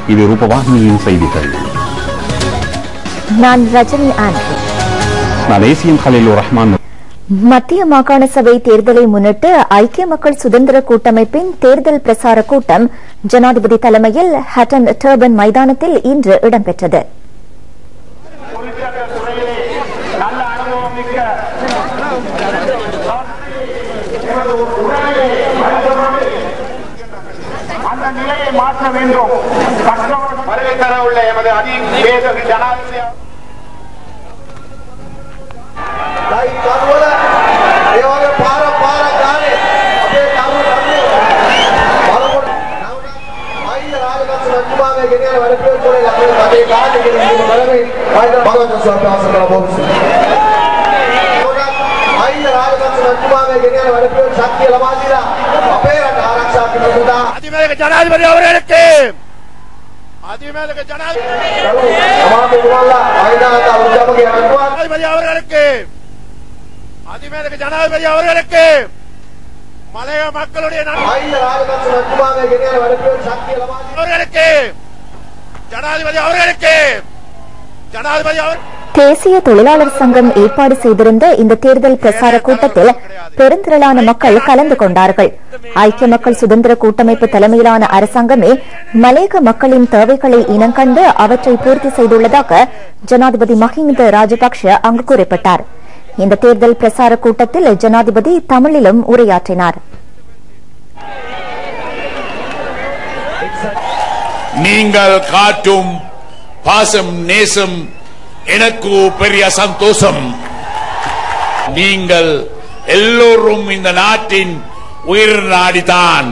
இது ரூபவாகினியின் செய்திகள் நான் ரஜினி ஆண்ட்ரூ நான் ஏசியம் ஹலீலுர் ரஹ்மான் மத்திய மாகாண சபை தேர்தலை முன்னிட்டு ஐக்கிய மக்கள் சுதந்திர கூட்டமைப்பின் தேர்தல் பிரசார கூட்டம் ஜனாதிபதி தலைமையில் ஹட்டன் டர்பன் மைதானத்தில் இன்று இடம்பெற்றது தொழிற்சங்க துறையிலே நல்ல அனுபவம் மிக்க எனது உரையை மருத்துவமனை அந்த நிலையை மாற்ற வேண்டும் மற்றவர்கள் வருகை தர உள்ள எமது அதிவேக ஜனாதிபதி ලයි කරුවල ඒ වගේ පාර පාර ගානේ අපේ කරු කරු බලකොට මහින්ද රාජපක්ෂ රජතුමාගේ ගෙනියන වැඩ පිළිවෙල අපේ අපේ කාර්ය ගෙනියන බලමේ මහින්ද භගවන්ත ස්වාමීන් වහන්සේ කළ බොහොම මහින්ද රාජපක්ෂ රජතුමාගේ ගෙනියන වැඩ පිළිවෙල ශක්තිය ලබා දීලා අපේ රට ආරක්ෂා කිරීම සඳහා அதிமேக ஜனாதிபதி அவர்களுக்கு அதிமேக ஜனாதிபதி සමාජ මුවල්ලා මහින්දාන්ත උද්‍යමගේ අනුවත් அவர்களுக்கு அதிமேக ஜனாதிபதி அவர்களுக்கு மலைய மக்களுடைய நன்மை මහින්ද රාජපක්ෂ රජතුමාගේ ගෙනියන වැඩ පිළිවෙල ශක්තිය ලබා දීලා அவர்களுக்கு ஜனாதிபதி அவர்களுக்கு ஜனாதிபதி அவர் தேசிய தொழிலாளர் சங்கம் ஏற்பாடு செய்திருந்த இந்த தேர்தல் பிரசார கூட்டத்தில் பெருந்திரளான மக்கள் கலந்து கொண்டார்கள் ஐக்கிய மக்கள் சுதந்திர கூட்டமைப்பு தலைமையிலான அரசாங்கமே மலேக மக்களின் தேவைகளை இனங்கண்டு அவற்றை பூர்த்தி செய்துள்ளதாக ஜனாதிபதி மஹிந்த ராஜபக்ஷ அங்கு குறிப்பிட்டார் இந்த தேர்தல் பிரசார கூட்டத்தில் ஜனாதிபதி தமிழிலும் உரையாற்றினார் நீங்கள் காட்டும் பாசம் நேசம் எனக்கு பெரிய சந்தோஷம் நீங்கள் எல்லோரும் இந்த நாட்டின் உயிர் நாடிதான்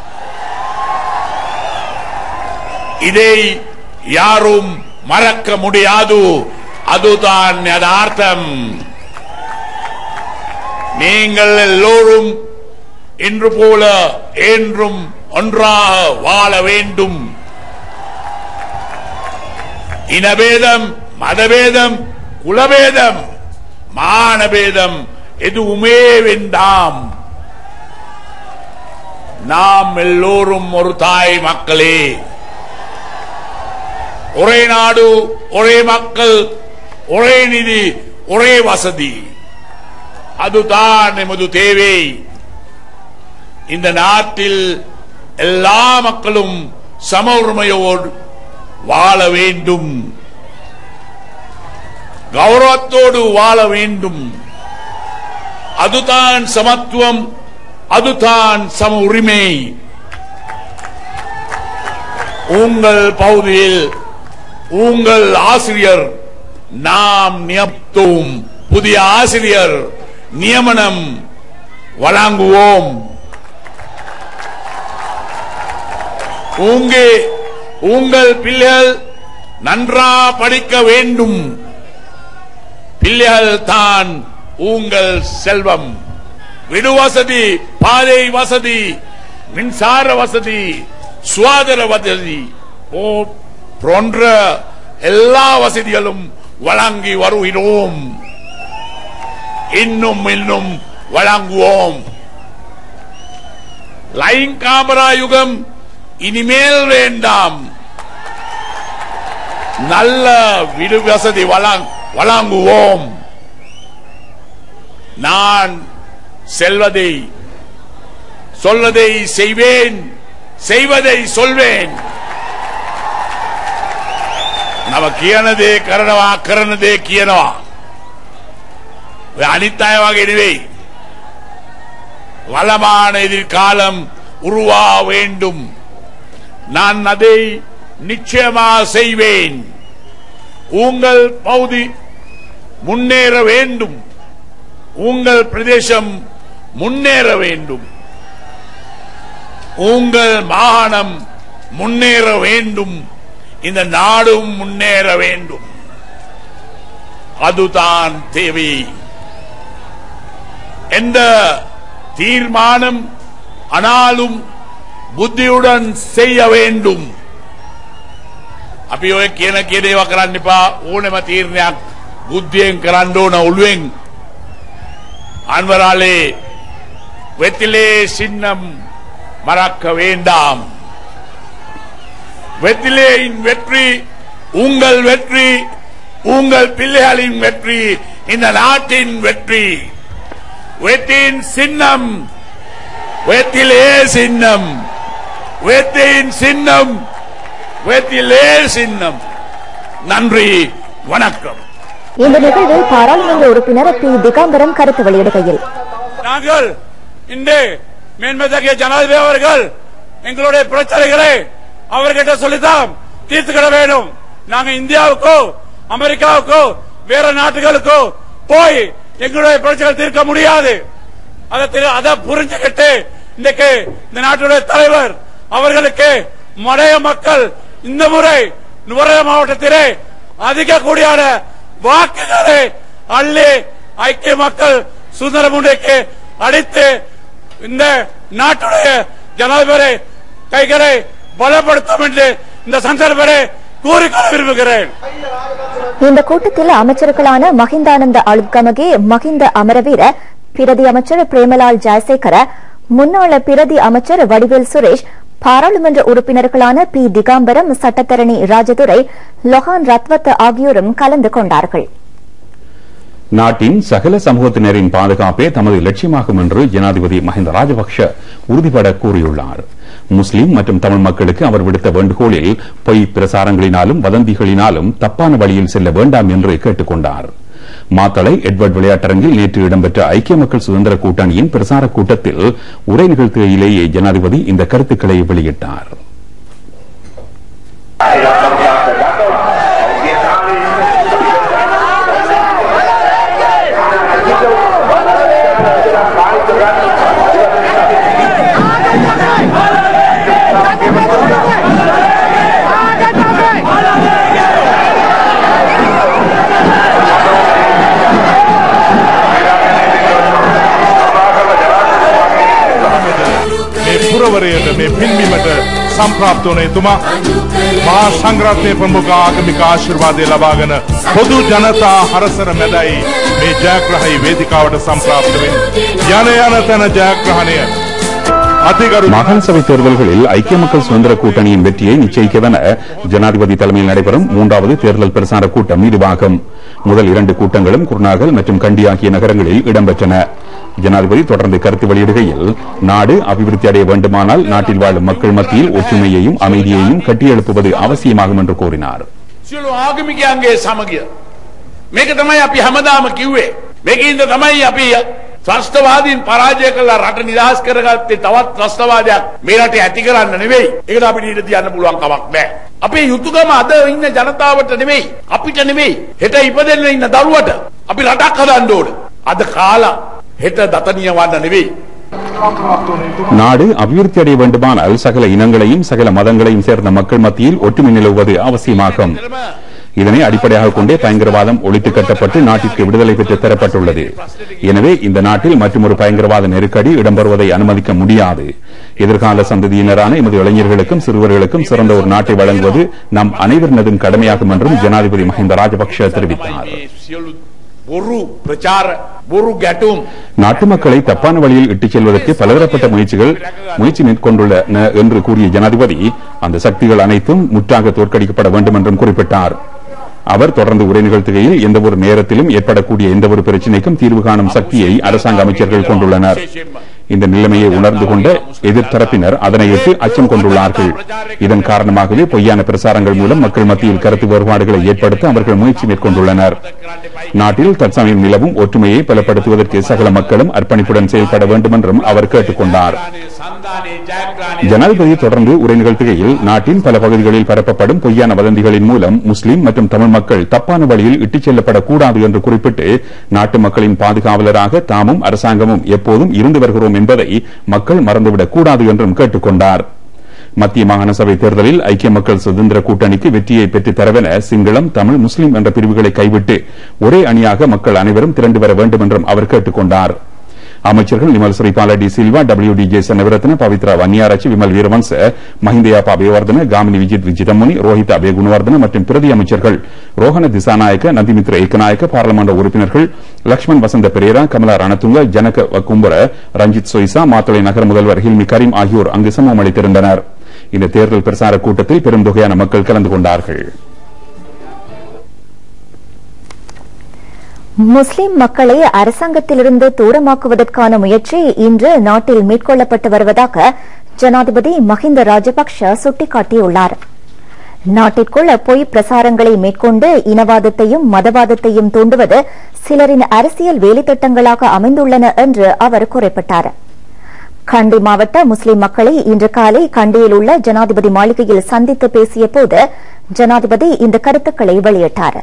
இதை யாரும் மறக்க முடியாது அதுதான் யதார்த்தம் நீங்கள் எல்லோரும் இன்று போல என்றும் ஒன்றாக வாழ வேண்டும் இனபேதம் மதபேதம் குலபேதம் மானபேதம் எதுவுமே வேண்டாம் நாம் எல்லோரும் ஒரு தாய் மக்களே ஒரே நாடு ஒரே மக்கள் ஒரே நிதி ஒரே வசதி அதுதான் எமது தேவை இந்த நாட்டில் எல்லா மக்களும் சம உரிமையோடு வாழ வேண்டும் கௌரவத்தோடு வாழ வேண்டும் அதுதான் சமத்துவம் அதுதான் சம உரிமை உங்கள் பகுதியில் உங்கள் ஆசிரியர் நாம் நியமித்தோம் புதிய ஆசிரியர் நியமனம் வழங்குவோம் உங்கே உங்கள் பிள்ளைகள் நன்றா படிக்க வேண்டும் பிள்ளைகள் தான் உங்கள் செல்வம் வீடு வசதி பாதை வசதி மின்சார வசதி சுகாதார வசதி போ- போன்ற எல்லா வசதிகளும் வழங்கி வருகிறோம் இன்னும் இன்னும் வழங்குவோம் லைன் காமரா யுகம் இனிமேல் வேண்டாம் நல்ல வீடு வசதி வழங்- வழங்குவோம் நான் செல்வதை சொல்வதை செய்வேன் செய்வதை சொல்வேன் නම කියන දේ කරනවා කරන දේ කියනවා ඔය අනිත් අය වගේ නෙවෙයි வளமான எதிர்காலம் உருவா வேண்டும் நான் அதை நிச்சயமா செய்வேன் உங்கள் பகுதி முன்னேற வேண்டும் உங்கள் பிரதேசம் முன்னேற வேண்டும் உங்கள் மாகாணம் முன்னேற வேண்டும் இந்த நாடும் முன்னேற வேண்டும் அதுதான் தேவை எந்த தீர்மானம் ஆனாலும் புத்தியுடன் செய்ய வேண்டும் අපි ඔය කියන කියදේව කරන්න එපා ඕනෙම තීරණයක් බුද්ධියෙන් කරන්න ඕන ඔළුවෙන් අන්වරාලේ வெத்திலே சின்னம் மறக்க வேண்டாம் வெற்றிலேயின் வெற்றி உங்கள் வெற்றி உங்கள் பிள்ளைகளின் வெற்றி இந்த நாட்டின் வெற்றி வெற்றியின் சின்னம் வெற்றிலே சின்னம் வெற்றியின் சின்னம் வெற்றிலே சின்னம் நன்றி வணக்கம் இந்த நிகழ்வில் பாராளுமன்ற உறுப்பினர் பி திகாம்பரம் கருத்து வெளியிடுகையில் நாங்கள் இன்று மேன்மதகிய ஜனாதிபதி அவர்கள் எங்களுடைய பிரச்சனைகளை அவர்கிட்ட சொல்லித்தான் தீர்த்துக்கிட வேண்டும் நாங்க இந்தியாவுக்கோ அமெரிக்காவுக்கோ வேற நாட்டுகளுக்கோ போய் எங்களுடைய பிரச்சனைகள் தீர்க்க முடியாது அதை திரு- அதை புரிஞ்சுக்கிட்டு இன்றைக்கு இந்த நாட்டுடைய தலைவர் அவர்களுக்கு மலைய மக்கள் இந்த முறை நுவரைய மாவட்டத்திலே அதிக கூடியான வாக்குகளை அள்ளி ஐக்கிய மக்கள் சுதந்திர முன்னைக்கு அடித்து இந்த நாட்டுடைய ஜனாதிபதி கைகளை பலப்படுத்தும் என்று இந்த சந்தர்ப்பத்தை கூறிக்கொள்ள விரும்புகிறேன் இந்த கூட்டத்தில் அமைச்சர்களான மஹிந்தானந்த அழுத்கமகே மஹிந்த அமரவீர பிரதி அமைச்சர் பிரேமலால் ஜெயசேகர முன்னாள் பிரதி அமைச்சர் வடிவேல் சுரேஷ் பாராளுமன்ற உறுப்பினர்களான பி திகாம்பரம் சட்டத்தரணி ராஜதுரை லொஹான் ரத்வத் ஆகியோரும் கலந்து கொண்டார்கள் நாட்டின் சகல சமூகத்தினரின் பாதுகாப்பே தமது லட்சியமாகும் என்று ஜனாதிபதி மஹிந்த ராஜபக்ஷ உறுதிபட கூறியுள்ளார் முஸ்லிம் மற்றும் தமிழ் மக்களுக்கு அவர் விடுத்த வேண்டுகோளில் பொய் பிரசாரங்களினாலும் வதந்திகளினாலும் தப்பான வழியில் செல்ல வேண்டாம் என்று கேட்டுக் கொண்டார் மாத்தளை எட்வர்ட் விளையாட்டரங்கில் நேற்று இடம்பெற்ற ஐக்கிய மக்கள் சுதந்திர கூட்டணியின் பிரசார கூட்டத்தில் உரை நிகழ்த்துகையிலேயே ஜனாதிபதி இந்த கருத்துக்களை வெளியிட்டார் මේ පුරවරයට මේ පින්බිමට සම්ප්‍රාප්ත වන එතුමා මහා සංග්‍රාත්නය ප්‍රමුඛ ආගමික ආශිර්වාදය ලබාගෙන පොදු ජනතා හරසර මැදයි මේ ජයග්‍රහයි වේදිකාවට සම්ප්‍රාප්ත වෙන්නේ. යන යන තැන ජයග්‍රහණය அதிகරු மாகாண சபை தேர்தல்களில் ஐக்கிய மக்கள் சுதந்திர கூட்டணியின் வெற்றியை நிச்சயிக்கவென ஜனாதிபதி தலைமையில் நடைபெறும் மூன்றாவது தேர்தல் பிரசார கூட்டம் இதுவாகும் முதல் இரண்டு கூட்டங்களும் குருநாகல் மற்றும் கண்டி ஆகிய நகரங்களில் இடம்பெற்றன ஜனாதிபதி தொடர்ந்து கருத்து வெளியிடுகையில் நாடு அபிவிருத்தி அடைய வேண்டுமானால் நாட்டில் வாழும் மக்கள் மத்தியில் ஒற்றுமையையும் அமைதியையும் கட்டியெழுப்புவது அவசியமாகும் என்று கூறினார் සියලු ආගමිකයන්ගේ සමගිය. මේක තමයි අපි හැමදාම කිව්වේ. මේක ඉඳ තමයි අපි ත්‍රස්තවාදීන් පරාජය කළා රට නිදහස් කරගත්තේ තවත් ත්‍රස්තවාදයක් මේ රටේ ඇති කරන්න නෙවෙයි. ඒකට අපිට ඊට තියන්න පුළුවන් කමක් නැහැ. අපේ යුතුයකම අද ඉන්න ජනතාවට නෙවෙයි, අපිට නෙවෙයි, හෙට ඉපදෙන්න ඉන්න දරුවට අපි රටක් හදන්න ඕන. අද කාලා හෙට දතනිය වන්න නෙවෙයි. நாடு அபிவிருத்தி அடைய வேண்டுமானால் சகல இனங்களையும் சகல மதங்களையும் சேர்ந்த மக்கள் மத்தியில் ஒற்றுமை நிலவுவது அவசியமாகும் இதனை அடிப்படையாக கொண்டே பயங்கரவாதம் ஒழித்து கட்டப்பட்டு நாட்டிற்கு விடுதலை பெற்று தரப்பட்டுள்ளது எனவே இந்த நாட்டில் மற்றொரு பயங்கரவாத நெருக்கடி இடம்பெறுவதை அனுமதிக்க முடியாது எதிர்கால சந்ததியினரான எமது இளைஞர்களுக்கும் சிறுவர்களுக்கும் சிறந்த ஒரு நாட்டை வழங்குவது நம் அனைவரினதும் கடமையாகும் என்றும் ஜனாதிபதி மஹிந்த ராஜபக்ஷ தெரிவித்தார் මේ සියලු බොරු ප්‍රචාර බොරු ගැටුම් நாட்டு மக்களை தப்பான வழியில் இட்டுச் செல்வதற்கு பலதரப்பட்ட முயற்சிகள் முயற்சி மேற்கொண்டுள்ளன என்று கூறிய ஜனாதிபதி அந்த சக்திகள் அனைத்தும் முற்றாக தோற்கடிக்கப்பட வேண்டும் என்றும் குறிப்பிட்டார் அவர் தொடர்ந்து உரை நிகழ்த்துகையில் எந்தவொரு நேரத்திலும் ஏற்படக்கூடிய எந்தவொரு பிரச்சினைக்கும் தீர்வு காணும் சக்தியை அரசாங்க அமைச்சர்கள் கொண்டுள்ளனர் இந்த நிலைமையை உணர்ந்து கொண்ட எதிர்த்தரப்பினர் அதனையிட்டு அச்சம் கொண்டுள்ளார்கள் இதன் காரணமாகவே பொய்யான பிரசாரங்கள் மூலம் மக்கள் மத்தியில் கருத்து வேறுபாடுகளை ஏற்படுத்த அவர்கள் முயற்சி மேற்கொண்டுள்ளனர் நாட்டில் தற்சமயம் நிலவும் ஒற்றுமையை பலப்படுத்துவதற்கு சகல மக்களும் அர்ப்பணிப்புடன் செயல்பட வேண்டும் என்றும் அவர் கேட்டுக் கொண்டார் සන්ධානයේ ජයග්‍රහණය ஜனாதிபதி தொடர்ந்து உரை நிகழ்த்துகையில் நாட்டின் பல பகுதிகளில் பரப்பப்படும் பொய்யான வதந்திகளின் மூலம் முஸ்லிம் மற்றும் தமிழ் மக்கள் தப்பான வழியில் இட்டுச் செல்லப்படக்கூடாது என்று குறிப்பிட்டு நாட்டு மக்களின் பாதுகாவலராக தாமும் அரசாங்கமும் எப்போதும் இருந்து வருகிறோம் என்பதை மக்கள் மறந்துவிடக் கூடாது என்றும் கேட்டுக் கொண்டார் மத்திய மாகாண சபை தேர்தலில் ஐக்கிய மக்கள் சுதந்திர கூட்டணிக்கு வெற்றியை பெற்றுத் தரவென சிங்களம் தமிழ் முஸ்லிம் என்ற பிரிவுகளை கைவிட்டு ஒரே அணியாக மக்கள் அனைவரும் திரண்டு வர வேண்டும் என்றும் அவர் கேட்டுக் கொண்டார் அமைச்சர்கள் Nimal Sripala de Silva W D J Seneviratne Pavithra Wanniarachchi Wimal Weerawansa Mahinda Yapa Abeywardena Gamini Vijith Vijithamuni Rohitha Abeygunawardena மற்றும் பிரதி அமைச்சர்கள் ரோஹன திசாநாயக்க நந்திமித்ர ஏக்கநாயக்க பாராளுமன்ற உறுப்பினர்கள் லக்ஷ்மண் வசந்த பெரேரா கமலா ரணதுங்க ஜனக வக்கும்பர ரஞ்சித் சொய்சா மாத்தளை நகர முதல்வர் ஹில்மி கரீம் ஆகியோர் அங்கு சமம் அளித்திருந்தனர் இந்த தேர்தல் பிரசார கூட்டத்தில் பெரும் தொகையான மக்கள் கலந்து கொண்டார்கள் முஸ்லிம் மக்களை அரசாங்கத்திலிருந்து தூரமாக்குவதற்கான முயற்சி இன்று நாட்டில் மேற்கொள்ளப்பட்டு வருவதாக ஜனாதிபதி மஹிந்த ராஜபக்ஷ சுட்டிக்காட்டியுள்ளார் நாட்டிற்குள் பொய் பிரசாரங்களை மேற்கொண்டு இனவாதத்தையும் மதவாதத்தையும் தூண்டுவது சிலரின் அரசியல் வேலைத்திட்டங்களாக அமைந்துள்ளன என்று அவர் குறிப்பிட்டார் கண்டி மாவட்ட முஸ்லிம் மக்களை இன்று காலை கண்டியில் உள்ள ஜனாதிபதி மாளிகையில் சந்தித்து பேசிய போது ஜனாதிபதி இந்த கருத்துக்களை வெளியிட்டார்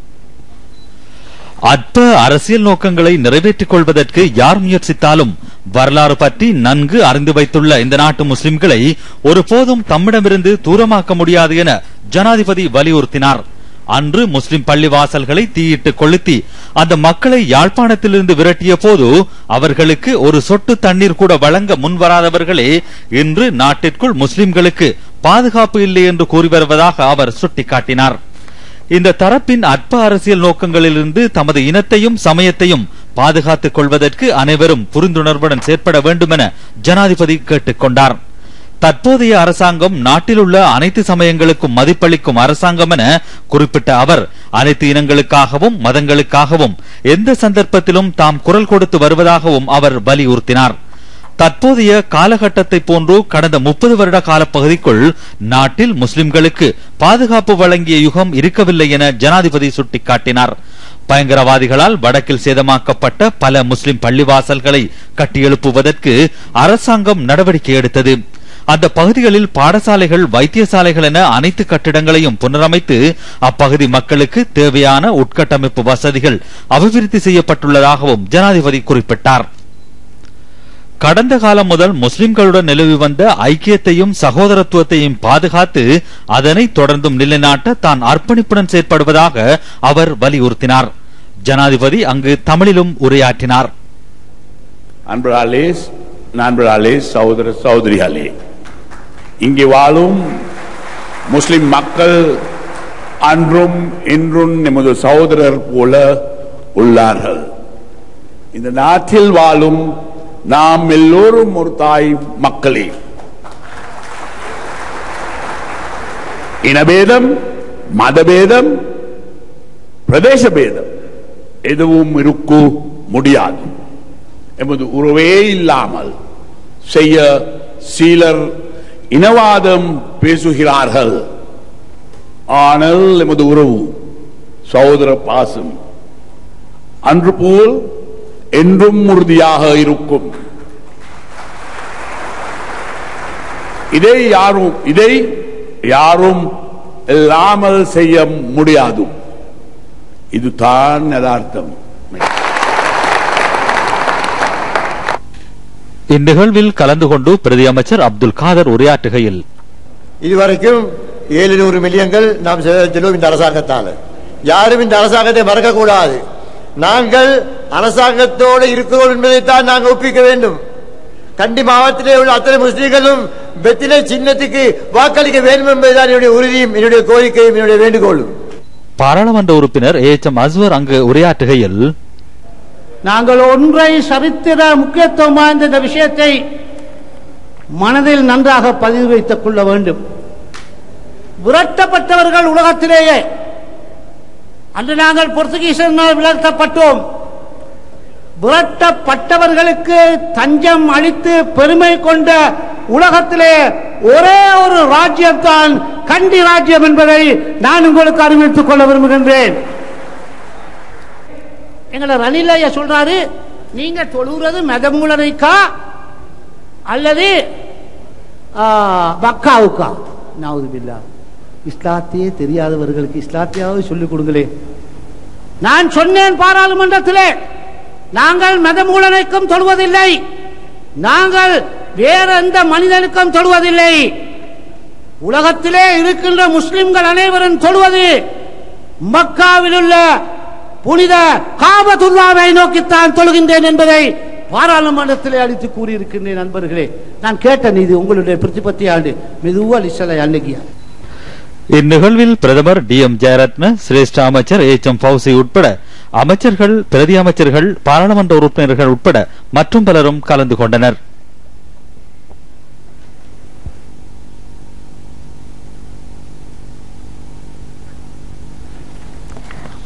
அற்ப அரசியல் நோக்கங்களை நிறைவேற்றிக் கொள்வதற்கு யார் முயற்சித்தாலும் வரலாறு பற்றி நன்கு அறிந்து வைத்துள்ள இந்த நாட்டு முஸ்லிம்களை ஒருபோதும் தம்மிடமிருந்து தூரமாக்க முடியாது என ஜனாதிபதி வலியுறுத்தினார் அன்று முஸ்லிம் பள்ளிவாசல்களை தீயிட்டு கொளுத்தி அந்த மக்களை யாழ்ப்பாணத்திலிருந்து விரட்டிய போது அவர்களுக்கு ஒரு சொட்டு தண்ணீர் கூட வழங்க முன்வராதவர்களே இன்று நாட்டிற்குள் முஸ்லிம்களுக்கு பாதுகாப்பு இல்லை என்று கூறி வருவதாக அவர் சுட்டிக்காட்டினார் இந்த தரப்பின் அற்ப அரசியல் நோக்கங்களிலிருந்து தமது இனத்தையும் சமயத்தையும் பாதுகாத்துக் கொள்வதற்கு அனைவரும் புரிந்துணர்வுடன் செயற்பட வேண்டும் என ஜனாதிபதி கேட்டுக் கொண்டார் தற்போதைய அரசாங்கம் நாட்டில் உள்ள அனைத்து சமயங்களுக்கும் மதிப்பளிக்கும் அரசாங்கம் என குறிப்பிட்ட அவர் அனைத்து இனங்களுக்காகவும் மதங்களுக்காகவும் எந்த சந்தர்ப்பத்திலும் தாம் குரல் கொடுத்து வருவதாகவும் அவர் வலியுறுத்தினார் தற்போதைய காலகட்டத்தை போன்று கடந்த முப்பது வருட காலப்பகுதிக்குள் நாட்டில் முஸ்லிம்களுக்கு பாதுகாப்பு வழங்கிய யுகம் இருக்கவில்லை என ஜனாதிபதி சுட்டிக்காட்டினார் பயங்கரவாதிகளால் வடக்கில் சேதமாக்கப்பட்ட பல முஸ்லிம் பள்ளிவாசல்களை கட்டியெழுப்புவதற்கு அரசாங்கம் நடவடிக்கை எடுத்தது அந்த பகுதிகளில் பாடசாலைகள் வைத்தியசாலைகள் என அனைத்து கட்டிடங்களையும் புனரமைத்து அப்பகுதி மக்களுக்கு தேவையான உட்கட்டமைப்பு வசதிகள் அபிவிருத்தி செய்யப்பட்டுள்ளதாகவும் ஜனாதிபதி குறிப்பிட்டார் கடந்த காலம் முதல் முஸ்லிம்களுடன் நிலவி வந்த ஐக்கியத்தையும் சகோதரத்துவத்தையும் பாதுகாத்து அதனை தொடர்ந்தும் நிலைநாட்ட தான் அர்ப்பணிப்புடன் செயற்படுவதாக அவர் வலியுறுத்தினார் ஜனாதிபதி அங்கு தமிழிலும் உரையாற்றினார் அன்பர்களே நண்பர்களே சகோதர சகோதரிகளே இங்கே வாழும் முஸ்லிம் மக்கள் அன்றும் இன்றும் நமது சகோதரர் போல உள்ளார்கள் இந்த நாட்டில் வாழும் நாம் எல்லோரும் ஒரு தாய் மக்களே இனபேதம் மதபேதம் பிரதேச பேதம் எதுவும் இருக்க முடியாது எமது உறவே இல்லாமல் செய்ய சிலர் இனவாதம் பேசுகிறார்கள் ஆனால் எமது உறவு சகோதர பாசம் அன்று போல் என்றும் உறுதியாக இருக்கும் இதை யாரும் இதை யாரும் இல்லாமல் செய்ய முடியாது இதுதான் யதார்த்தம் இந்நிகழ்வில் கலந்து கொண்டு பிரதி அமைச்சர் அப்துல் காதர் உரையாற்றுகையில் இதுவரைக்கும் ஏழுநூறு மில்லியன்கள் நாம் செலுத்தும் இந்த அரசாங்கத்தால் யாரும் இந்த அரசாங்கத்தை மறக்கக்கூடாது நாங்கள் அரசாங்கத்தோடு இருக்கிறோம் என்பதைத்தான் நாங்கள் ஒப்பிக்க வேண்டும் கண்டி மாவட்டத்திலே உள்ள அத்தனை முஸ்லீம்களும் வெத்திலை சின்னத்துக்கு வாக்களிக்க வேண்டும் என்பதுதான் என்னுடைய உறுதியும் என்னுடைய கோரிக்கையும் என்னுடைய வேண்டுகோளும் பாராளுமன்ற உறுப்பினர் ஏ எச் எம் அஸ்வர் அங்கு உரையாற்றுகையில் நாங்கள் ஒன்றை சரித்திர முக்கியத்துவம் வாய்ந்த இந்த விஷயத்தை மனதில் நன்றாக பதிவு வைத்துக் கொள்ள வேண்டும் விரட்டப்பட்டவர்கள் உலகத்திலேயே அன்று நாங்கள் போர்த்துகீசனால் விரட்டப்பட்டோம் விரட்டப்பட்டவர்களுக்கு தஞ்சம் அளித்து பெருமை கொண்ட உலகத்திலே ஒரே ஒரு ராஜ்யம் தான் கண்டி ராஜ்யம் என்பதை நான் உங்களுக்கு அறிவித்துக் கொள்ள விரும்புகின்றேன் எங்களை ரணிலையா சொல்றாரு நீங்க தொழுகிறது மெதமூலனைக்கா அல்லது பக்காவுக்கா நாவுதுபில்லா இஸ்லாத்தையே தெரியாதவர்களுக்கு இஸ்லாத்தையாவது சொல்லிக் கொடுங்களே நான் சொன்னேன் பாராளுமன்றத்திலே நாங்கள் மதமூலனுக்கும் தொழுவதில்லை நாங்கள் வேற எந்த மனிதனுக்கும் தொழுவதில்லை உலகத்திலே இருக்கின்ற முஸ்லிம்கள் அனைவரும் தொழுவது மக்காவில் உள்ள புனித காபத்துல்லாவை நோக்கித்தான் தொழுகின்றேன் என்பதை பாராளுமன்றத்திலே அளித்து கூறியிருக்கின்றேன் நண்பர்களே நான் கேட்ட நீதி உங்களுடைய பிரதிபத்தி ஆண்டு மெதுவா லிசலை அன்னைக்கியா இந்நிகழ்வில் பிரதமர் டி எம் ஜெயரத்ன சிரேஷ்ட அமைச்சர் ஏச் எம் பௌசி உட்பட அமைச்சர்கள் பிரதி அமைச்சர்கள் பாராளுமன்ற உறுப்பினர்கள் உட்பட மற்றும் பலரும் கலந்து கொண்டனர்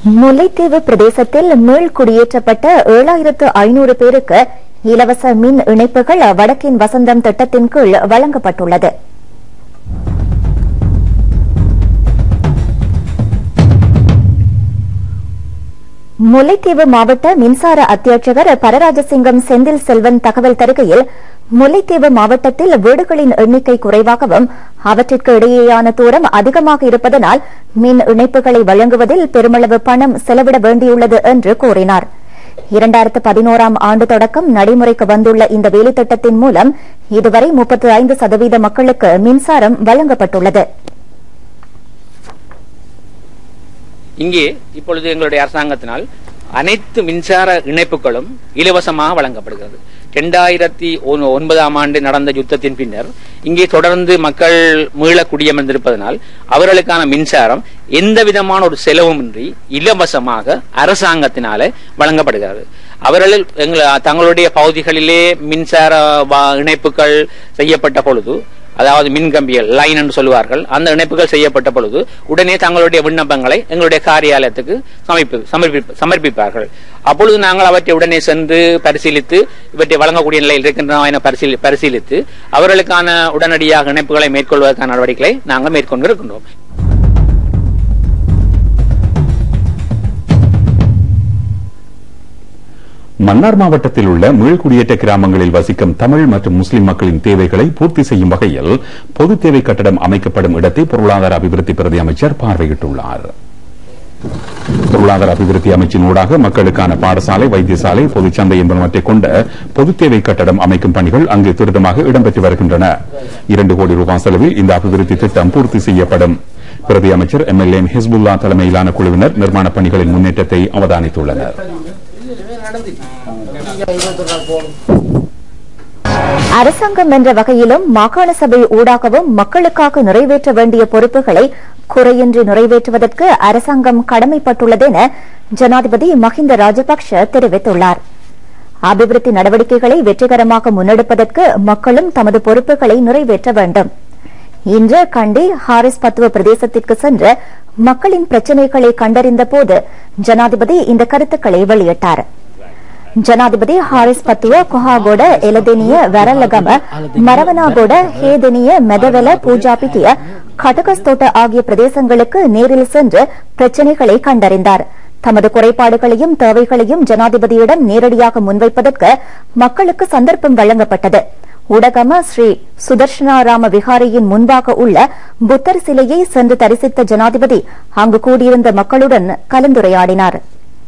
முல்லைத்தீவு பிரதேசத்தில் மீள் குடியேற்றப்பட்ட ஏழாயிரத்து ஐநூறு பேருக்கு இலவச மின் இணைப்புகள் வடக்கின் வசந்தம் திட்டத்தின் கீழ் வழங்கப்பட்டுள்ளது முல்லைத்தீவு மாவட்ட மின்சார அத்தியட்சகர் பரராஜசிங்கம் செந்தில் செல்வன் தகவல் தருகையில் முல்லைத்தீவு மாவட்டத்தில் வீடுகளின் எண்ணிக்கை குறைவாகவும் அவற்றிற்கு இடையேயான தூரம் அதிகமாக இருப்பதனால் மின் இணைப்புகளை வழங்குவதில் பெருமளவு பணம் செலவிட வேண்டியுள்ளது என்று கூறினார் இரண்டாயிரத்து பதினோராம் ஆண்டு தொடக்கம் நடைமுறைக்கு வந்துள்ள இந்த வேலைத்திட்டத்தின் மூலம் இதுவரை முப்பத்து ஐந்து சதவீத மக்களுக்கு மின்சாரம் வழங்கப்பட்டுள்ளது இங்கே இப்பொழுது எங்களுடைய அரசாங்கத்தினால் அனைத்து மின்சார இணைப்புகளும் இலவசமாக வழங்கப்படுகிறது இரண்டாயிரத்தி ஒன்பதாம் ஆண்டு நடந்த யுத்தத்தின் பின்னர் இங்கே தொடர்ந்து மக்கள் மீள குடியமர்ந்திருப்பதனால் அவர்களுக்கான மின்சாரம் எந்த விதமான ஒரு செலவுமின்றி இலவசமாக அரசாங்கத்தினால வழங்கப்படுகிறது அவர்கள் எங்கள் தங்களுடைய பகுதிகளிலே மின்சார வா- இணைப்புகள் செய்யப்பட்ட பொழுது அதாவது மின் கம்பிகள் லைன் என்று சொல்லுவார்கள் அந்த இணைப்புகள் செய்யப்பட்ட பொழுது உடனே தங்களுடைய விண்ணப்பங்களை எங்களுடைய காரியாலயத்துக்கு சமர்ப்பி சமர்ப்பி- சமர்ப்பிப்பார்கள் அப்பொழுது நாங்கள் அவற்றை உடனே சென்று பரிசீலித்து இவற்றை வழங்கக்கூடிய நிலையில் இருக்கின்றன என பரிசீலி பரிசீலித்து அவர்களுக்கான உடனடியாக இணைப்புகளை மேற்கொள்வதற்கான நடவடிக்கைகளை நாங்கள் மேற்கொண்டு இருக்கின்றோம் மன்னார் மாவட்டத்தில் உள்ள மீள்குடியேற்ற கிராமங்களில் வசிக்கும் தமிழ் மற்றும் முஸ்லிம் மக்களின் தேவைகளை பூர்த்தி செய்யும் வகையில் பொது தேவை கட்டடம் அமைக்கப்படும் இடத்தை பொருளாதார அபிவிருத்தி பிரதி அமைச்சர் பார்வையிட்டுள்ளார் பொருளாதார அபிவிருத்தி அமைச்சின் ஊடாக மக்களுக்கான பாடசாலை வைத்தியசாலை பொதுச்சந்தை என்பனவற்றை கொண்ட பொது தேவை கட்டடம் அமைக்கும் பணிகள் அங்கு துரிதமாக இடம்பெற்று வருகின்றன இரண்டு கோடி ரூபாய் செலவில் இந்த அபிவிருத்தி திட்டம் பூர்த்தி செய்யப்படும் பிரதி அமைச்சர் எம்எல்ஏ ஹிஸ்புல்லா தலைமையிலான குழுவினர் நிர்மாணப் பணிகளின் முன்னேற்றத்தை அவதானித்துள்ளனர் அரசாங்கம் என்ற வகையிலும் மாகாண சபை ஊடாகவும் மக்களுக்காக நிறைவேற்ற வேண்டிய பொறுப்புகளை குறையின்றி நிறைவேற்றுவதற்கு அரசாங்கம் கடமைப்பட்டுள்ளது என ஜனாதிபதி மஹிந்த ராஜபக்ஷ தெரிவித்துள்ளார் அபிவிருத்தி நடவடிக்கைகளை வெற்றிகரமாக முன்னெடுப்பதற்கு மக்களும் தமது பொறுப்புகளை நிறைவேற்ற வேண்டும் இன்று கண்டி ஹாரிஸ் பத்துவ பிரதேசத்திற்கு சென்று மக்களின் பிரச்சினைகளை கண்டறிந்த போது ஜனாதிபதி இந்த கருத்துக்களை வெளியிட்டார் ಜನಾಧಿಪತಿ ಹಾರಿಸ್ ಪತ್ತುವ ಕೊಹಾಗೋಡ ಎಲದೆನಿಯ ವೆರಲಗಮ ಮರವನಾಗೋಡ ஹேதெனிய மெதவெல பூஜாபிட்டிய கடகஸ்தோட்ட ஆகிய பிரதேசங்களுக்கு நேரில் சென்று பிரச்சினைகளை கண்டறிந்தார் தமது குறைபாடுகளையும் தேவைகளையும் ஜனாதிபதியிடம் நேரடியாக முன்வைப்பதற்கு மக்களுக்கு சந்தர்ப்பம் வழங்கப்பட்டது உடகம ஸ்ரீ சுதர்ஷனாராம விகாரியின் முன்பாக உள்ள புத்தர் சிலையை சென்று தரிசித்த ஜனாதிபதி அங்கு கூடியிருந்த மக்களுடன் கலந்துரையாடினார்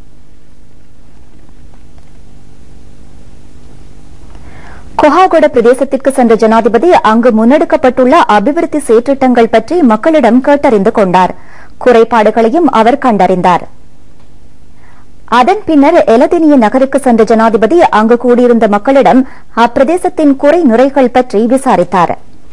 கொஹாகொட பிரதேசத்திற்கு சென்ற ஜனாதிபதி அங்கு முன்னெடுக்கப்பட்டுள்ள அபிவிருத்தி செயற்றிட்டங்கள் பற்றி மக்களிடம் கேட்டறிந்து கொண்டார் குறைபாடுகளையும் அவர் கண்டறிந்தார் அதன் பின்னர் எலதினிய நகருக்கு சென்ற ஜனாதிபதி அங்கு கூடியிருந்த மக்களிடம் அப்பிரதேசத்தின் குறை நுரைகள் பற்றி விசாரித்தார்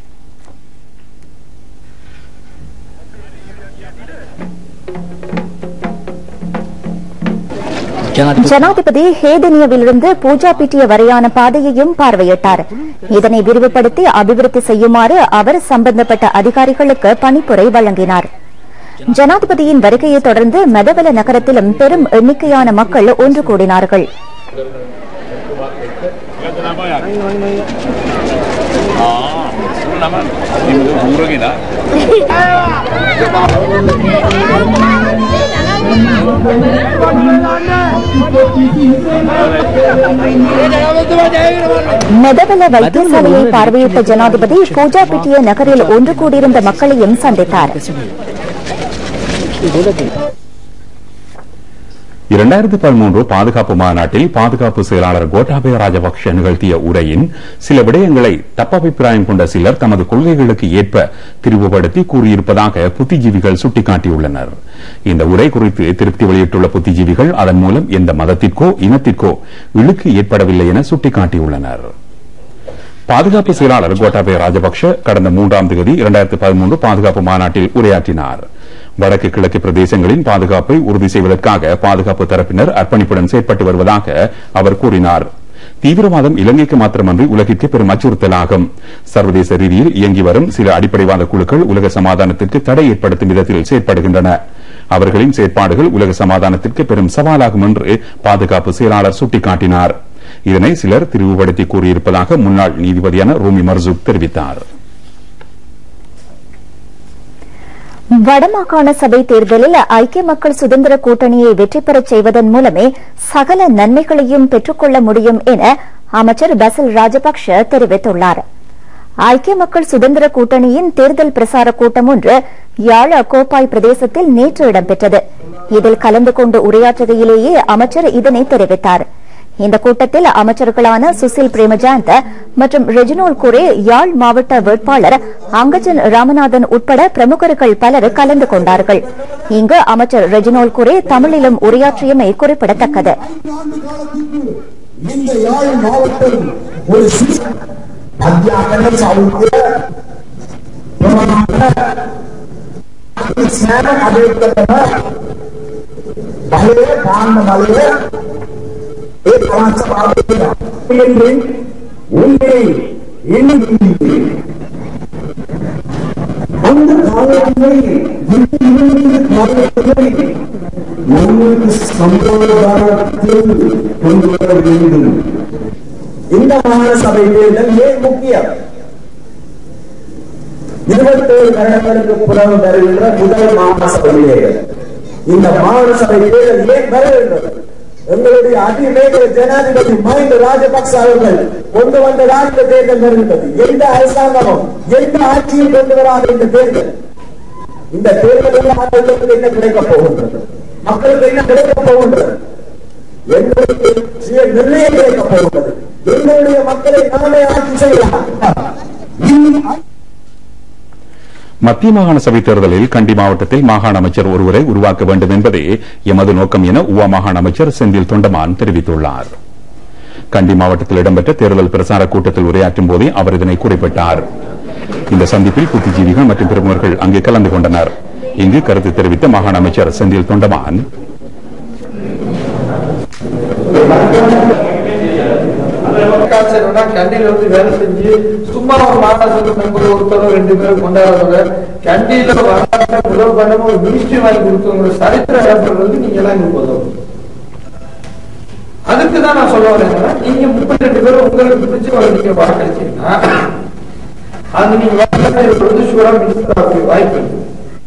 ஜனாதிபதி ஹேதனியவிலிருந்து பூஜாபிட்டிய வரையான பாதையையும் பார்வையிட்டார் இதனை விரிவுபடுத்தி அபிவிருத்தி செய்யுமாறு அவர் சம்பந்தப்பட்ட அதிகாரிகளுக்கு பணிப்புரை வழங்கினார் ஜனாதிபதியின் வருகையை தொடர்ந்து மெதவல நகரத்திலும் பெரும் எண்ணிக்கையான மக்கள் ஒன்று கூடினார்கள் மெதவல வைத்தியசாலையை பார்வையிட்ட ஜனாதிபதி பூஜாபிட்டிய நகரில் ஒன்று கூடியிருந்த மக்களையும் சந்தித்தார் இரண்டாயிரத்தி பதிமூன்று பாதுகாப்பு மாநாட்டில் பாதுகாப்பு செயலாளர் கோட்டாபய ராஜபக்ஷ நிகழ்த்திய உரையின் சில விடயங்களை தப்பபிப்பிராயம் கொண்ட சிலர் தமது கொள்கைகளுக்கு ஏற்ப திரிவுபடுத்தி கூறியிருப்பதாக புத்திஜீவிகள் சுட்டிக்காட்டியுள்ளனர் இந்த உரை குறித்து திருப்தி வெளியிட்டுள்ள புத்திஜீவிகள் அதன் மூலம் எந்த மதத்திற்கோ இனத்திற்கோ இழுக்கு ஏற்படவில்லை என சுட்டிக்காட்டியுள்ளனர் பாதுகாப்பு செயலாளர் கோட்டாபய ராஜபக்ஷ கடந்த மூன்றாம் தேதி இரண்டாயிரத்தி பதிமூன்று பாதுகாப்பு மாநாட்டில் உரையாற்றினார் வடக்கு கிழக்கு பிரதேசங்களின் பாதுகாப்பை உறுதி செய்வதற்காக பாதுகாப்பு தரப்பினர் அர்ப்பணிப்புடன் செயற்பட்டு வருவதாக அவர் கூறினார் தீவிரவாதம் இலங்கைக்கு மாத்திரமன்றி உலகிற்கு பெரும் அச்சுறுத்தலாகும் சர்வதேச ரீதியில் இயங்கி வரும் சில அடிப்படைவாத குழுக்கள் உலக சமாதானத்திற்கு தடை ஏற்படுத்தும் விதத்தில் செயற்படுகின்றன அவர்களின் செயற்பாடுகள் உலக சமாதானத்திற்கு பெரும் சவாலாகும் என்று பாதுகாப்பு செயலாளர் சுட்டிக்காட்டினார் இதனை சிலர் திரிவுபடுத்தி கூறியிருப்பதாக முன்னாள் நீதிபதியான ரூமி மர்சூக் தெரிவித்தார் வடமாகாண சபை தேர்தலில் ஐக்கிய மக்கள் சுதந்திர கூட்டணியை வெற்றி பெறச் செய்வதன் மூலமே சகல நன்மைகளையும் பெற்றுக்கொள்ள முடியும் என அமைச்சர் பசில் ராஜபக்ஷ தெரிவித்துள்ளார் ஐக்கிய மக்கள் சுதந்திர கூட்டணியின் தேர்தல் பிரசார கூட்டம் ஒன்று யாழ கோப்பாய் பிரதேசத்தில் நேற்று இடம்பெற்றது இதில் கலந்து கொண்டு உரையாற்றுகையிலேயே அமைச்சர் இதனை தெரிவித்தார் இந்த கூட்டத்தில் அமைச்சர்களான சுசில் பிரேமஜாந்த மற்றும் ரெஜினோல் குரே யாழ் மாவட்ட வேட்பாளர் அங்கஜன் ராமநாதன் உட்பட பிரமுகர்கள் பலர் கலந்து கொண்டார்கள் இங்கு அமைச்சர் ரெஜினோல் குரே தமிழிலும் உரையாற்றியமை குறிப்பிடத்தக்கது இந்த யாழ் மாவட்டம் ஒரு අධ්‍යාපන සෞඛ්‍ය ප්‍රමාණ සෑම කටයුත්තකම බලය පාන්න බලය ඒ පළාත් සභාවේ என்று உண்மை எண்ணுகின்றேன் அந்த காலங்களில் காலங்களில் நம்மளுக்கு சமாதானத்தில் கொண்டு வர வேண்டும் இந்த மாகாண சபை தேர்தல் ஏன் முக்கியம் இருபத்தேழு வருடங்களுக்கு புறம் வருகின்ற முதல் மாகாண சபை தேர்தல் இந்த மாகாண சபை தேர்தல் ஏன் வருகின்றது எங்களுடைய அதிவேக ஜனாதிபதி மஹிந்த ராஜபக்ச அவர்கள் கொண்டு வந்ததால் இந்த தேர்தல் வருகின்றது எந்த அரசாங்கமும் எந்த ஆட்சியும் கொண்டு வராத இந்த தேர்தல் இந்த தேர்தலில் மக்களுக்கு என்ன கிடைக்கப் போகின்றது மக்களுக்கு என்ன கிடைக்கப் போகின்றது எங்களுக்கு சுய நிர்ணயம் கிடைக்கப் போகின்றது எங்களுடைய மக்களை நாமே ஆட்சி செய்யலாம் மத்திய மாகாண சபை தேர்தலில் கண்டி மாவட்டத்தில் மாகாண அமைச்சர் ஒருவரை உருவாக்க வேண்டும் என்பதே எமது நோக்கம் என உவா மாகாண அமைச்சர் செந்தில் தொண்டமான் தெரிவித்துள்ளார் கண்டி மாவட்டத்தில் இடம்பெற்ற தேர்தல் பிரசார கூட்டத்தில் உரையாற்றும் போதே அவர் இதனை குறிப்பிட்டார் இந்த சந்திப்பில் புத்திஜீவிகள் மற்றும் பிரமுகர்கள் அங்கே கலந்து கொண்டனர் இங்கு கருத்து தெரிவித்த மாகாண அமைச்சர் செந்தில் தொண்டமான் கண்டியில வந்து வேலை செஞ்சு சும்மா ஒரு மாகாண மெம்பர் ஒருத்தரோ ரெண்டு பேரும் கொண்டாடுறவங்க கண்டியில வரலாற்று முதல் பண்ண ஒரு மினிஸ்ட்ரி வாங்கி கொடுத்தவங்க சரித்திர ஏற்படுறது வந்து நீங்க எல்லாம் இங்க உதவும் அதுக்கு தான் நான் சொல்ல வரேன் நீங்க முப்பத்தி ரெண்டு பேரும் உங்களுக்கு பிடிச்ச ஒரு நீங்க வாக்களிச்சீங்கன்னா அது நீங்க வாக்களிச்சு ஷூரா மினிஸ்டர் ஆக வாய்ப்பு இருக்கு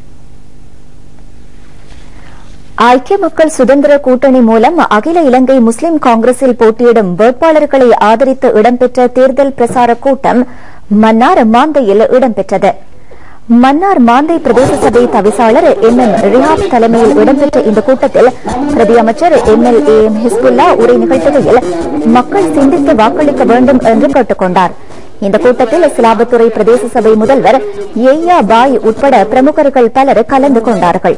ஐக்கிய மக்கள் சுதந்திர கூட்டணி மூலம் அகில இலங்கை முஸ்லிம் காங்கிரஸில் போட்டியிடும் வேட்பாளர்களை ஆதரித்து இடம்பெற்ற தேர்தல் பிரசார கூட்டம் மன்னார் மாந்தையில் இடம்பெற்றது மன்னார் மாந்தை பிரதேச சபை தவிசாளர் எம் எம் ரியாப் தலைமையில் இடம்பெற்ற இந்த கூட்டத்தில் பிரதி அமைச்சர் M L A M Hizbullah உரை நிகழ்த்துகையில் மக்கள் சிந்தித்து வாக்களிக்க வேண்டும் என்று கேட்டுக் கொண்டார் இந்த கூட்டத்தில் சிலாபத்துறை பிரதேச சபை முதல்வர் ஏய்யா பாய் உட்பட பிரமுகர்கள் பலர் கலந்து கொண்டார்கள்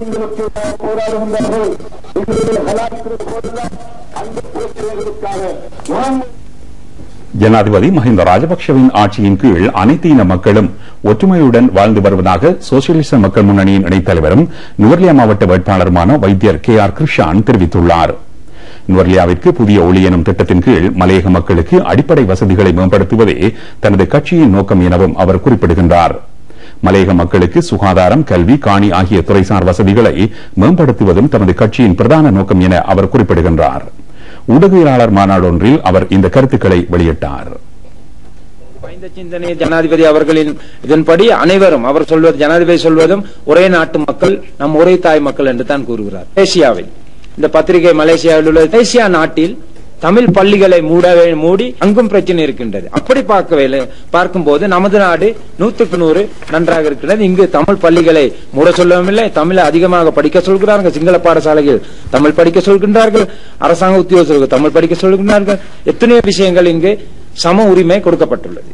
ஜனாதிபதி மஹிந்த ராஜபக்சவின் ஆட்சியின் கீழ் அனைத்து இன மக்களும் ஒற்றுமையுடன் வாழ்ந்து வருவதாக சோசியலிச மக்கள் முன்னணியின் இணைத்தலைவரும் நுவர்லியா மாவட்ட வேட்பாளருமான வைத்தியர் கே ஆர் கிருஷான் தெரிவித்துள்ளார் நுவர்லியாவிற்கு புதிய ஒளி எனும் திட்டத்தின் கீழ் மலையக மக்களுக்கு அடிப்படை வசதிகளை மேம்படுத்துவதே தனது கட்சியின் நோக்கம் எனவும் அவர் குறிப்பிடுகின்றார் மலையக மக்களுக்கு சுகாதாரம் கல்வி காணி ஆகிய துறைசார் வசதிகளை மேம்படுத்துவதும் தமது கட்சியின் பிரதான நோக்கம் என அவர் குறிப்பிடுகின்றார் ஊடகவியலாளர் மாநாடு ஒன்றில் அவர் இந்த கருத்துக்களை வெளியிட்டார் இந்த சிந்தனை ஜனாதிபதி அவர்களின் இதன்படி அனைவரும் அவர் சொல்வது ஜனாதிபதி சொல்வதும் ஒரே நாட்டு மக்கள் நம் ஒரே தாய் மக்கள் என்று தான் கூறுகிறார் மலேசியாவில் இந்த பத்திரிகை மலேசியாவில் உள்ள மலேசியா நாட்டில் தமிழ் பள்ளிகளை மூட மூடி அங்கும் பிரச்சனை இருக்கின்றது அப்படி பார்க்கவே பார்க்கும்போது நமது நாடு நூற்றுக்கு நூறு நன்றாக இருக்கிறது இங்கு தமிழ் பள்ளிகளை மூட சொல்லவும் இல்லை தமிழை அதிகமாக படிக்க சொல்கிறார்கள் சிங்கள பாடசாலைகள் தமிழ் படிக்க சொல்கின்றார்கள் அரசாங்க உத்தியோகர்களுக்கு தமிழ் படிக்க சொல்கின்றார்கள் எத்தனையோ விஷயங்கள் இங்கு சம உரிமை கொடுக்கப்பட்டுள்ளது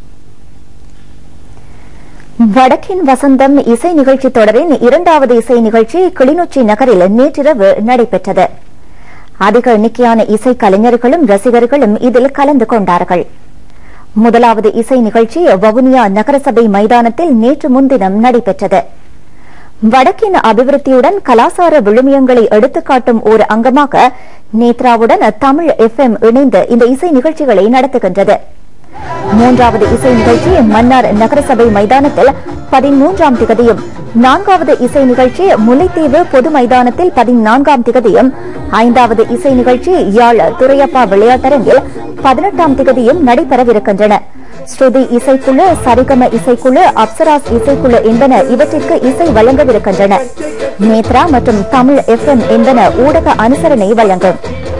வடக்கின் வசந்தம் இசை நிகழ்ச்சி தொடரின் இரண்டாவது இசை நிகழ்ச்சி கிளிநொச்சி நகரில் நேற்றிரவு நடைபெற்றது அதிக எண்ணிக்கையான இசை கலைஞர்களும் ரசிகர்களும் இதில் கலந்து கொண்டார்கள் முதலாவது இசை நிகழ்ச்சி வவுனியா நகரசபை மைதானத்தில் நேற்று முன்தினம் நடைபெற்றது வடக்கின் அபிவிருத்தியுடன் கலாசார விழுமியங்களை எடுத்துக்காட்டும் ஒரு அங்கமாக நேத்ராவுடன் தமிழ் எஃப் எம் இணைந்து இந்த இசை நிகழ்ச்சிகளை நடத்துகின்றது மூன்றாவது இசை நிகழ்ச்சி மன்னார் நகரசபை மைதானத்தில் பதிமூன்றாம் திகதியும் நான்காவது இசை நிகழ்ச்சி முல்லைத்தீவு பொது மைதானத்தில் பதினான்காம் திகதியும் ஐந்தாவது இசை நிகழ்ச்சி யாழ் துரையப்பா விளையாட்டரங்கில் பதினெட்டாம் திகதியும் நடைபெறவிருக்கின்றன ஸ்ருதி இசைக்குழு சரிகம இசைக்குழு அப்சராஸ் இசைக்குழு என்பன இவற்றிற்கு இசை வழங்கவிருக்கின்றன நேத்ரா மற்றும் தமிழ் எஃப்எம் என்பன ஊடக அனுசரணை வழங்கும்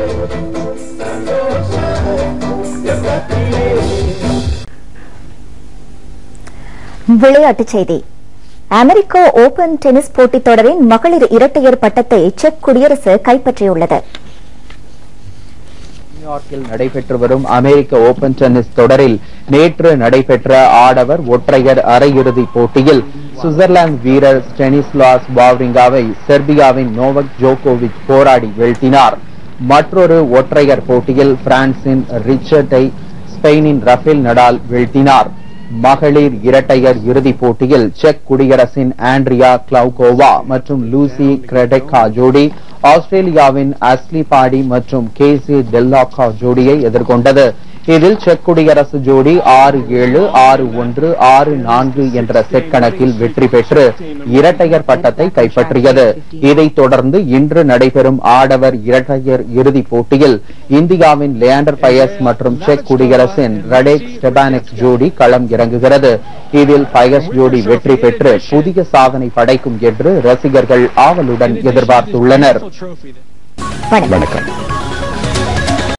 விளையாட்டுச் செய்தி அமெரிக்க ஓபன் டென்னிஸ் போட்டித் தொடரின் மகளிர் இரட்டையர் பட்டத்தை செக் குடியரசு கைப்பற்றியுள்ளது நியூயார்க்கில் நடைபெற்று வரும் அமெரிக்க ஓபன் டென்னிஸ் தொடரில் நேற்று நடைபெற்ற ஆடவர் ஒற்றையர் அரையிறுதிப் போட்டியில் சுவிட்சர்லாந்து வீரர் ஸ்டெனிஸ்லாஸ் வாவ்ரிங்காவை செர்பியாவின் நோவக் ஜோகோவிச் போராடி வீழ்த்தினார் மற்றொரு ஒற்றையர் போட்டியில் பிரான்சின் ரிச்சர்டை ஸ்பெயினின் ரஃபேல் நடால் வீழ்த்தினார் மகளிர் இரட்டையர் இறுதிப் போட்டியில் செக் குடியரசின் ஆண்ட்ரியா கிளவுகோவா மற்றும் லூசி கிரெடெக்கா ஜோடி ஆஸ்திரேலியாவின் அஸ்லி பாடி மற்றும் கேசி டெல்லாக்கா ஜோடியை எதிர்கொண்டது இதில் செக் குடியரசு ஜோடி ஆறு ஏழு ஆறு ஒன்று ஆறு நான்கு என்ற செட் கணக்கில் வெற்றி பெற்று இரட்டையர் பட்டத்தை கைப்பற்றியது இதைத் தொடர்ந்து இன்று நடைபெறும் ஆடவர் இரட்டையர் இறுதிப் போட்டியில் இந்தியாவின் லியாண்டர் பயஸ் மற்றும் செக் குடியரசின் ரடேக் ஸ்டெபானிக்ஸ் ஜோடி களம் இறங்குகிறது இதில் பயஸ் ஜோடி வெற்றி பெற்று புதிய சாதனை படைக்கும் என்று ரசிகர்கள் ஆவலுடன் எதிர்பார்த்துள்ளனர் வணக்கம்